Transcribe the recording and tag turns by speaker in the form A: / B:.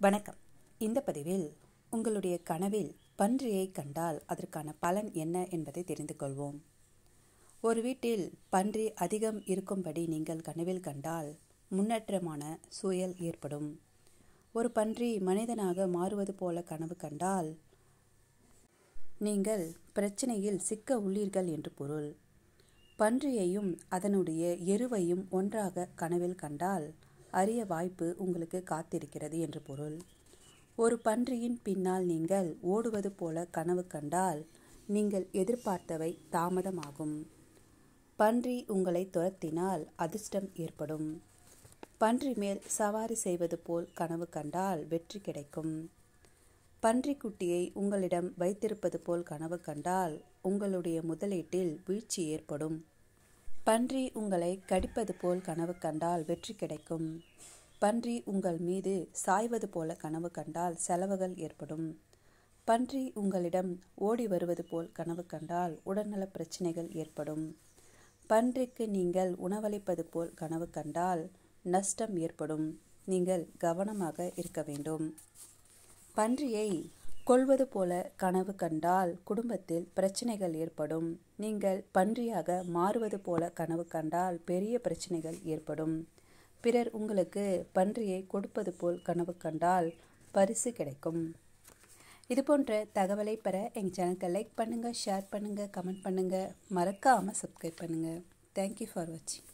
A: வணக்கம் இந்த பதிவில் உங்களுடைய கனவில் பன்றியை கண்டால் அதற்கான பலன் என்ன என்பதை தெரிந்து கொள்வோம் ஒரு வீட்டில் பன்றி அதிகம் இருக்கும்படி நீங்கள் கனவில் கண்டால் முன்னேற்றமான சூழல் ஏற்படும் ஒரு பன்றி மனிதனாக மாறுவது போல கனவு கண்டால் நீங்கள் பிரச்சனையில் சிக்க உள்ளீர்கள் என்று பொருள் பன்றியையும் அதனுடைய எருவையும் ஒன்றாக கனவில் கண்டால் அரிய வாய்ப்பு உங்களுக்கு காத்திருக்கிறது என்று பொருள் ஒரு பன்றியின் பின்னால் நீங்கள் ஓடுவது போல கனவு கண்டால் நீங்கள் எதிர்பார்த்தவை தாமதமாகும் பன்றி உங்களை துரத்தினால் அதிர்ஷ்டம் ஏற்படும் பன்றி மேல் சவாரி செய்வது போல் கனவு கண்டால் வெற்றி கிடைக்கும் பன்றிக்குட்டியை உங்களிடம் வைத்திருப்பது போல் கனவு கண்டால் உங்களுடைய முதலீட்டில் வீழ்ச்சி ஏற்படும் பன்றி உங்களை கடிப்பது போல் கனவு கண்டால் வெற்றி கிடைக்கும் பன்றி உங்கள் மீது சாய்வது போல கனவு கண்டால் செலவுகள் ஏற்படும் பன்றி உங்களிடம் ஓடி வருவது போல் கனவு கண்டால் உடல்நல பிரச்சனைகள் ஏற்படும் பன்றிக்கு நீங்கள் உணவளிப்பது போல் கனவு கண்டால் நஷ்டம் ஏற்படும் நீங்கள் கவனமாக இருக்க வேண்டும் பன்றியை கொள்வது போல கனவு கண்டால் குடும்பத்தில் பிரச்சனைகள் ஏற்படும் நீங்கள் பன்றியாக மாறுவது போல கனவு கண்டால் பெரிய பிரச்சனைகள் ஏற்படும் பிறர் உங்களுக்கு பன்றியை கொடுப்பது போல் கனவு கண்டால் பரிசு கிடைக்கும் இது போன்ற தகவலை பெற எங்கள் சேனலுக்கு லைக் பண்ணுங்கள் ஷேர் பண்ணுங்கள் கமெண்ட் பண்ணுங்கள் மறக்காமல் சப்ஸ்கிரைப் பண்ணுங்கள் தேங்க்யூ ஃபார் வாட்சிங்